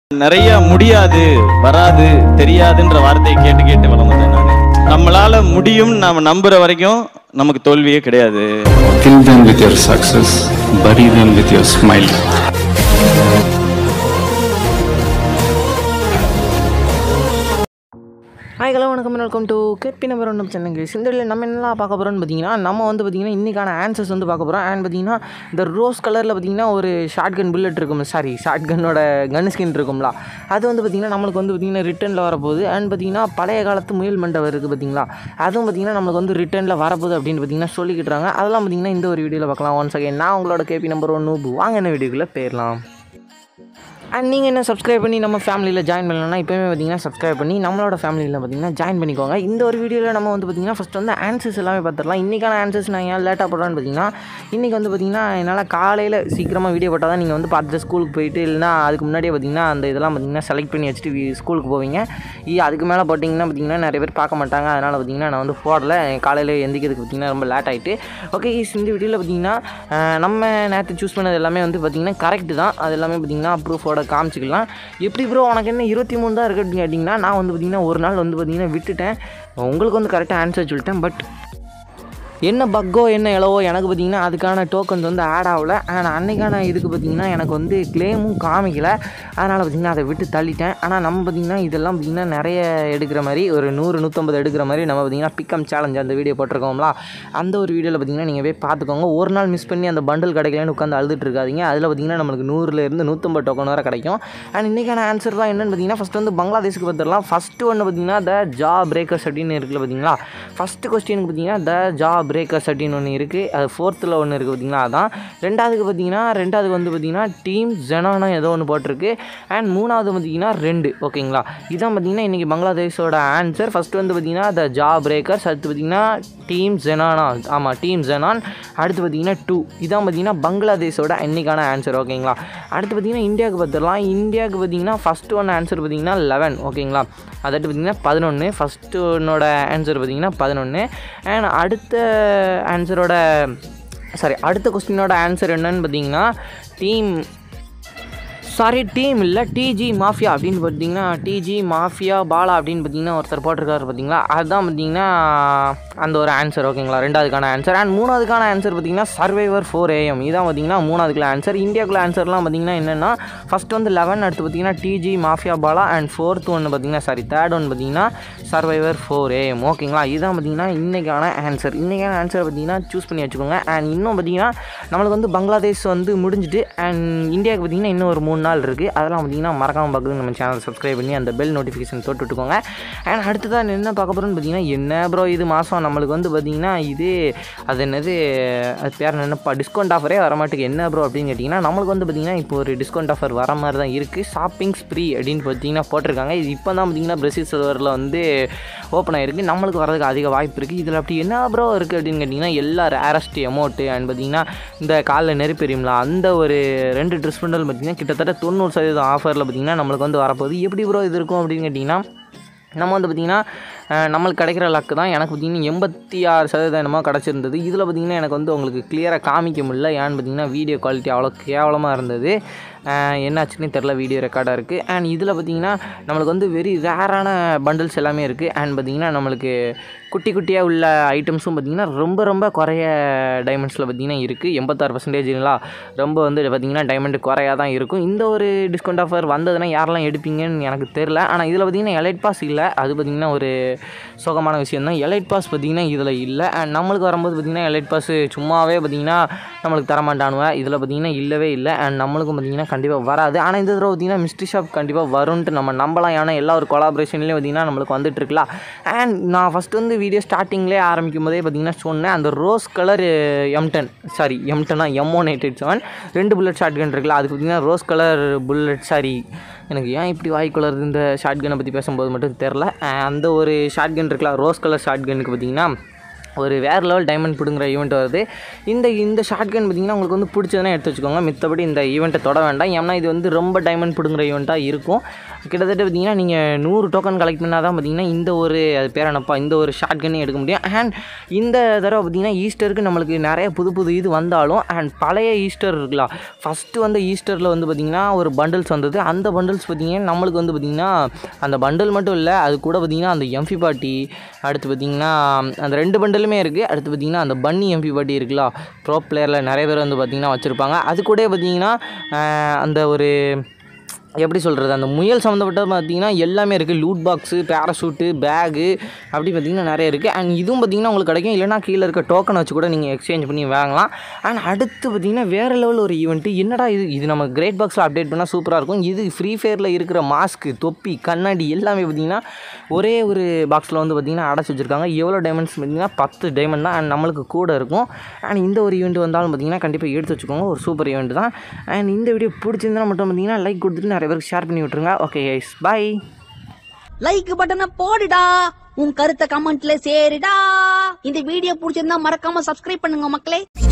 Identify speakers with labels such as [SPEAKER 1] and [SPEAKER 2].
[SPEAKER 1] நிறைய முடியாது வராது தெரியாதுன்ற வார்த்தையை கேட்டு கேட்டு வளர்ந்தேன் நான் நம்மளால முடியும் நாம நம்புற வரைக்கும் நமக்கு தோல்வியே கிடையாது
[SPEAKER 2] Kill them with your success, bury them with your smile.
[SPEAKER 3] Hi hello வணக்கம் வெல்கம் டு கேபி நம்பர் ஒன்று சென்னைங்க இந்த வீடியோவில் நம்ம என்னலாம் பார்க்க போகிறோம்னு பார்த்தீங்கன்னா நம்ம வந்து பார்த்திங்கன்னா இன்றைக்கான ஆன்சர்ஸ் வந்து பார்க்க போகிறோம் அண்ட் பார்த்தீங்கன்னா இந்த ரோஸ் கலரில் பார்த்தீங்கன்னா ஒரு ஷார்ட் கன் புல்லட் இருக்கும் சாரி ஷார்ட் கன்னோட கன் ஸ்கின் இருக்கும்ல அது வந்து பார்த்திங்கன்னா நம்மளுக்கு வந்து பார்த்திங்கன்னா ரிட்டர்னில் வரப்போகுது அண்ட் பார்த்தீங்கன்னா பழைய காலத்து முயல் மண்டபம் இருக்குது பார்த்தீங்களா அதுவும் பார்த்திங்கன்னா நம்மளுக்கு வந்து ரிட்டர்னில் வரப்போகுது அப்படின்னு பார்த்தீங்கன்னா சொல்லிக்கிட்டுறாங்க அதெல்லாம் பார்த்திங்கன்னா இந்த ஒரு வீடியோவில் பார்க்கலாம் ஒன் செகண்ட் நான் உங்களோட கேபி நம்பர் ஒன்று வாங்க என்ன வீடியோக்குள்ளே போயிடலாம் அண்ட் நீங்கள் என்ன சப்ஸ்கிரைப் பண்ணி நம்ம ஃபேமிலியில் ஜாயின் பண்ணலன்னா இப்போயுமே பார்த்தீங்கன்னா சப்ஸ்கிரைப் பண்ணி நம்மளோட ஃபேமிலியில் பார்த்தீங்கன்னா ஜாயின் பண்ணிக்கோங்க இந்த ஒரு வீடியோவில் நம்ம வந்து பார்த்தீங்கன்னா ஃபஸ்ட் வந்து ஆன்சர்ஸ் எல்லாமே பார்த்துடலாம் இன்றைக்கான ஆன்சர்ஸ் நான் ஏன் லேட்டாக போடுறேன்னு பார்த்தீங்கன்னா இன்றைக்கி வந்து பார்த்தீங்கன்னா என்னால் காலையில் சீக்கிரமாக வீடியோ போட்டால் தான் நீங்கள் வந்து பார்த்துட்டு ஸ்கூலுக்கு போயிட்டு இல்லைனா அதுக்கு முன்னாடியே பார்த்தீங்கன்னா அந்த இதெல்லாம் பார்த்தீங்கன்னா செலக்ட் பண்ணி வச்சுட்டு வீ- ஸ்கூலுக்கு போவீங்க இ- அதுக்கு மேலே போட்டிங்கன்னா பார்த்தீங்கன்னா நிறைய பேர் பார்க்க மாட்டாங்க அதனால் பார்த்தீங்கன்னா நான் வந்து போடல காலையில் எந்திக்கிறதுக்கு பார்த்தீங்கன்னா ரொம்ப லேட் ஆகிட்டு ஓகே இந்த வீடியோவில் பார்த்தீங்கன்னா அஹ், நம்ம நேற்று சூஸ் பண்ணது எல்லாமே வந்து பார்த்தீங்கன்னா கரெக்டு தான் அது எல்லாமே பார்த்தீங்கன்னா ப்ரூஃபோட காமிச்சிக்கலாம் எப்படி ப்ரோ உனக்கு என்ன இருபத்தி மூணு தான் இருக்குது அப்படின்னு கேட்டிங்கன்னா நான் வந்து பார்த்தீங்கன்னா ஒரு நாள் வந்து பார்த்தீங்கன்னா விட்டுட்டேன் உங்களுக்கு வந்து கரெக்டாக ஆன்சர் சொல்லிட்டேன் பட் என்ன பக்கோ என்ன இலவோ எனக்கு பார்த்தீங்கன்னா அதுக்கான டோக்கன்ஸ் வந்து ஆட் ஆகல ஆனால் அன்னைக்கான இதுக்கு பார்த்தீங்கன்னா எனக்கு வந்து கிளைமும் காமிக்கல அதனால் பார்த்தீங்கன்னா அதை விட்டு தள்ளிட்டேன் ஆனால் நம்ம பார்த்தீங்கன்னா இதெல்லாம் பார்த்தீங்கன்னா நிறைய எடுக்கிற மாதிரி ஒரு நூறு நூற்றம்பது எடுக்கிற மாதிரி நம்ம பார்த்தீங்கன்னா பிக்கம் சேலஞ்ச் அந்த வீடியோ போட்டிருக்கோம்ல அந்த ஒரு வீடியோவில் பார்த்தீங்கன்னா நீங்கள் போய் பார்த்துக்கோங்க ஒரு நாள் மிஸ் பண்ணி அந்த பண்டில் கிடைக்கலன்னு உட்காந்து அழுதுட்டு இருக்காதீங்க அதில் பார்த்தீங்கன்னா நம்மளுக்கு நூறுலேருந்து நூற்றம்பது டோக்கன் வரை கிடைக்கும் அண்ட் இன்றைக்கான ஆன்சர் தான் என்னன்னு பார்த்தீங்கன்னா ஃபஸ்ட் வந்து பங்களாதேஷுக்கு பார்த்துடலாம் ஃபஸ்ட்டு ஒன்று பார்த்தீங்கன்னா த ஜா பிரேக்கர்ஸ் அப்படின்னு இருக்குல்ல பார்த்தீங்களா ஃபஸ்ட்டு கொஸ்டினுக்கு பார்த்தீங்கன்னா த ஜா பிரேக்கர்ஸ் அப்படின்னு ஒன்று இருக்குது அது ஃபோர்த்தில் ஒன்று இருக்குது பார்த்தீங்களா அதான் ரெண்டாவதுக்கு பார்த்தீங்கன்னா ரெண்டாவது வந்து பார்த்தீங்கன்னா டீம் ஜெனானோ ஏதோ ஒன்று போட்டிருக்கு அண்ட் மூணாவது பார்த்தீங்கன்னா ரெண்டு ஓகேங்களா இதான் பார்த்தீங்கன்னா இன்றைக்கி பங்களாதேஷோட ஆன்சர் ஃபஸ்ட்டு வந்து பார்த்தீங்கன்னா த ஜா பிரேக்கர்ஸ் அடுத்து பார்த்தீங்கன்னா டீம் ஜெனானா ஆமாம் டீம் ஜெனான் அடுத்து பார்த்தீங்கன்னா டூ இதான் பார்த்தீங்கன்னா பங்களாதேஷோட இன்னைக்கான ஆன்சர் ஓகேங்களா அடுத்து பார்த்தீங்கன்னா இந்தியாவுக்கு பார்த்துடலாம் இந்தியாவுக்கு பார்த்தீங்கன்னா ஃபஸ்ட்டு ஒன் ஆன்சர் பார்த்தீங்கன்னா லெவன் ஓகேங்களா அதட்டு பார்த்தீங்கன்னா பதினொன்று ஃபஸ்ட்டு ஒன்னோட ஆன்சர் பார்த்தீங்கன்னா பதினொன்று அண்ட் அடுத்த ஆன்சரோட சாரி அடுத்த கொஸ்டினோட ஆன்சர் என்னன்னு பார்த்தீங்கன்னா டீம் சாரி டீம் இல்லை டிஜி மாஃபியா அப்படின்னு பார்த்தீங்கன்னா டிஜி மாஃபியா பாலா அப்படின்னு பார்த்தீங்கன்னா ஒருத்தர் போட்டிருக்காரு பார்த்தீங்களா அதுதான் பார்த்தீங்கன்னா அந்த ஒரு ஆன்சர் ஓகேங்களா ரெண்டாவதுக்கான ஆன்சர் அண்ட் மூணாவதுக்கான ஆன்சர் பார்த்தீங்கன்னா சர்வைவர் ஃபோர் ஏஎம் இதான் பார்த்தீங்கன்னா மூணாவதுக்குள்ள ஆன்சர் இந்தியாவுக்குள்ள ஆன்சர்லாம் பார்த்தீங்கன்னா என்னென்னா ஃபஸ்ட் வந்து லெவன் அடுத்து பார்த்தீங்கன்னா DG mafia Bala and fourth ஒன்று பார்த்தீங்கன்னா சாரி தேர்ட் ஒன் பார்த்தீங்கன்னா சர்வைவர் ஃபோர் ஏஎம் ஓகேங்களா இதுதான் பார்த்தீங்கன்னா இன்றைக்கான ஆன்சர் இன்றைக்கான ஆன்சர் பார்த்தீங்கன்னா சூஸ் பண்ணி வச்சுக்கோங்க அண்ட் இன்னும் பார்த்தீங்கன்னா நம்மளுக்கு வந்து பங்களாதேஷ் வந்து முடிஞ்சுட்டு அண்ட் இந்தியாவுக்கு பார்த்தீங்கன்னா இன்னும் ஒரு மூணு நாள் இருக்குது அதெல்லாம் பார்த்தீங்கன்னா மறக்காமல் பார்க்குறது நம்ம சேனல் சப்ஸ்கிரைப் பண்ணி அந்த பெல் நோட்டிஃபிகேஷன் தொட்டு விட்டுக்கோங்க அண்ட் அடுத்ததான் என்ன பார்க்க போகிறோன்னு பார்த்தீங்கன்னா என்ன ப்ரோ இது மாதம் நம்மளுக்கு வந்து பார்த்தீங்கன்னா இது அது என்னது அது பேர் என்னப்பா டிஸ்கவுண்ட் ஆஃபரே வர மாட்டேங்குது என்ன ப்ரோ அப்படின்னு கேட்டிங்கன்னா நம்மளுக்கு வந்து பார்த்தீங்கன்னா இப்போ ஒரு டிஸ்கவுண்ட் ஆஃபர் வர மாதிரி தான் இருக்குது ஷாப்பிங் ஸ்ப்ரீ அப்படின்னு பார்த்தீங்கன்னா போட்டிருக்காங்க இது இப்போ தான் பார்த்தீங்கன்னா பிரசில் சர்வரில் வந்து ஓப்பன் ஆகிருக்கு நம்மளுக்கு வரதுக்கு அதிக வாய்ப்பு இருக்குது இதில் அப்படி என்ன ப்ரோ இருக்குது அப்படின்னு கேட்டிங்கன்னா எல்லா ரேரஸ்ட் அமௌண்ட்டு அண்ட் பார்த்தீங்கன்னா இந்த காலில் நெருப்பெரியும்ல அந்த ஒரு ரெண்டு ட்ரெஸ் பண்டல் பார்த்தீங்கன்னா கிட்டத்தட்ட தொண்ணூறு சதவீதம் ஆஃபரில் பார்த்தீங்கன்னா நம்மளுக்கு வந்து வரப்போகுது எப்படி ப்ரோ இது இருக்கும் அப்படின்னு கேட்டிங்கன்னா நம்ம வந்து பார்த்திங்கன்னா அஹ், நம்மளுக்கு கிடைக்கிற லக்கு தான் எனக்கு பார்த்திங்கன்னா எண்பத்தி ஆறு சதவீதம் என்னமோ கிடச்சிருந்தது இதில் பார்த்திங்கன்னா எனக்கு வந்து உங்களுக்கு கிளியராக காமிக்க முடியல ஏன்னு பார்த்திங்கன்னா வீடியோ குவாலிட்டி அவ்வளோ கேவலமாக இருந்தது அஹ், என்னாச்சுன்னே தெரில வீடியோ ரெக்கார்டாக இருக்குது அண்ட் இதில் பார்த்திங்கன்னா நம்மளுக்கு வந்து வெரி ரேரான பண்டில்ஸ் எல்லாமே இருக்குது அண்ட் பார்த்திங்கன்னா நம்மளுக்கு குட்டி குட்டியாக உள்ள ஐட்டம்ஸும் பார்த்திங்கன்னா ரொம்ப ரொம்ப குறைய டைமண்ட்ஸில் பார்த்திங்கன்னா இருக்குது எண்பத்தாறு பர்சன்டேஜ்ங்களா ரொம்ப வந்து பார்த்திங்கன்னா டைமண்ட் குறையாக தான் இருக்கும் இந்த ஒரு டிஸ்கவுண்ட் ஆஃபர் வந்ததுன்னா யாரெல்லாம் எடுப்பீங்கன்னு எனக்கு தெரில ஆனால் இதில் பார்த்திங்கன்னா எலைட் பாஸ் இல்லை அது பார்த்திங்கன்னா ஒரு சுகமான விஷயம் தான் எலைட் பாஸ் பார்த்திங்கன்னா இதில் இல்லை அண்ட் நம்மளுக்கு வரும்போது பார்த்திங்கன்னா எலைட் பாஸ் சும்மாவே பார்த்திங்கன்னா நம்மளுக்கு தரமாட்டானுவ இதில் பார்த்திங்கன்னா இல்லவே இல்லை அண்ட் நம்மளுக்கும் பார்த்திங்கன்னா கண்டிப்பாக வராது ஆனால் இந்த தடவை பார்த்திங்கன்னா மிஸ்ட்ரி ஷாப் கண்டிப்பாக வரும்ன்ட்டு நம்ம நம்பலாம் ஏன்னா எல்லா ஒரு கொலாபரேஷன்லேயும் பார்த்திங்கன்னா நம்மளுக்கு வந்துட்டு இருக்கலாம் அண்ட் நான் ஃபஸ்ட் வந்து வீடியோ ஸ்டார்டிங்லேயே ஆரம்பிக்கும் போதே பார்த்திங்கன்னா சொன்னேன் அந்த rose colour M ten sorry M டென்னா M one eight eight seven ரெண்டு புல்லட் ஷார்ட் கன் இருக்குல்ல அதுக்கு பார்த்திங்கன்னா ரோஸ் கலர் புல்லட் சாரி எனக்கு ஏன் இப்படி வாய்க்குள்ளது இந்த ஷார்ட் கன்னை பற்றி பேசும்போது மட்டும் தெரில அந்த ஒரு ஷார்ட் கன் இருக்குல்ல ரோஸ் கலர் ஷார்ட் கன்னுக்கு பார்த்திங்கன்னா ஒரு வேறு லெவல் டைமண்ட் பிடுங்குற ஈவெண்ட் வருது இந்த இந்த ஷார்ட் கன் பார்த்திங்கன்னா உங்களுக்கு வந்து பிடிச்சதுன்னா எடுத்து வச்சுக்கோங்க மித்தபடி இந்த ஈவெண்ட்டை தொட வேண்டாம் ஏன்னா இது வந்து ரொம்ப டைமண்ட் பிடுங்குற ஈவெண்ட்டாக இருக்கும் கிட்டத்தட்ட பார்த்தீங்கன்னா நீங்கள் நூறு டோக்கன் கலெக்ட் பண்ணால் தான் பார்த்தீங்கன்னா இந்த ஒரு அது பேர் என்னப்பா இந்த ஒரு ஷார்ட் கன்னே எடுக்க முடியும் அண்ட் இந்த தடவை பார்த்தீங்கன்னா ஈஸ்டருக்கு நம்மளுக்கு நிறைய புது புது இது வந்தாலும் அண்ட் பழைய ஈஸ்டர் இருக்குல்ல ஃபஸ்ட்டு வந்து ஈஸ்டரில் வந்து பார்த்திங்கன்னா ஒரு பண்டில்ஸ் வந்தது அந்த பண்டில்ஸ் பார்த்திங்கன்னா நம்மளுக்கு வந்து பார்த்திங்கன்னா அந்த பண்டில் மட்டும் இல்லை அது கூட பார்த்திங்கன்னா அந்த எம்ஃபி பாட்டி அடுத்து பார்த்திங்கன்னா அந்த ரெண்டு பண்டிலுமே இருக்குது அடுத்து பார்த்திங்கன்னா அந்த பன்னி எம்பி பாட்டி இருக்குல்ல ப்ரோ பிளேயரில் நிறைய பேர் வந்து பார்த்திங்கன்னா வச்சுருப்பாங்க அது கூட பார்த்திங்கன்னா ஆஹ், அந்த ஒரு எப்படி சொல்கிறது அந்த முயல் சம்மந்தப்பட்ட பார்த்தீங்கன்னா எல்லாமே இருக்குது லூட் பாக்ஸு பேராசூட்டு பேகு அப்படி பார்த்தீங்கன்னா நிறைய இருக்குது அண்ட் இதுவும் பார்த்தீங்கன்னா உங்களுக்கு கிடைக்கும் இல்லைனா கீழே இருக்க டோக்கனை வச்சு கூட நீங்கள் எக்ஸ்சேஞ்ச் பண்ணி வாங்கலாம் அண்ட் அடுத்து பார்த்தீங்கன்னா வேறு லெவல் ஒரு ஈவெண்ட்டு என்னடா இது இது நம்ம கிரேட் பாக்ஸில் அப்டேட் பண்ணால் சூப்பராக இருக்கும் இது ஃப்ரீ ஃபயரில் இருக்கிற மாஸ்க்கு தொப்பி கண்ணாடி எல்லாமே பார்த்தீங்கன்னா ஒரே ஒரு பாக்ஸில் வந்து பார்த்தீங்கன்னா அடைச்சி வச்சுருக்காங்க எவ்வளோ டைமண்ட்ஸ் பார்த்தீங்கன்னா பத்து டைமண்ட் தான் அண்ட் நம்மளுக்கு கூட இருக்கும் அண்ட் இந்த ஒரு ஈவெண்ட் வந்தாலும் பார்த்தீங்கன்னா கண்டிப்பாக எடுத்து வச்சுக்கோங்க ஒரு சூப்பர் ஈவெண்ட் தான் அண்ட் இந்த வீடியோ பிடிச்சிருந்தா மட்டும் பார்த்தீங்கன்னா லைக் கொடுத்துட்டு நிறைய பேருக்கு ஷேர் பண்ணி விட்ருங்க ஓகே கைஸ் பை
[SPEAKER 4] லைக் பட்டனை போடுடா உன் கருத்தை கமெண்ட்ல சேருடா இந்த வீடியோ பிடிச்சிருந்தா மறக்காம சப்ஸ்கிரைப் பண்ணுங்க மக்களே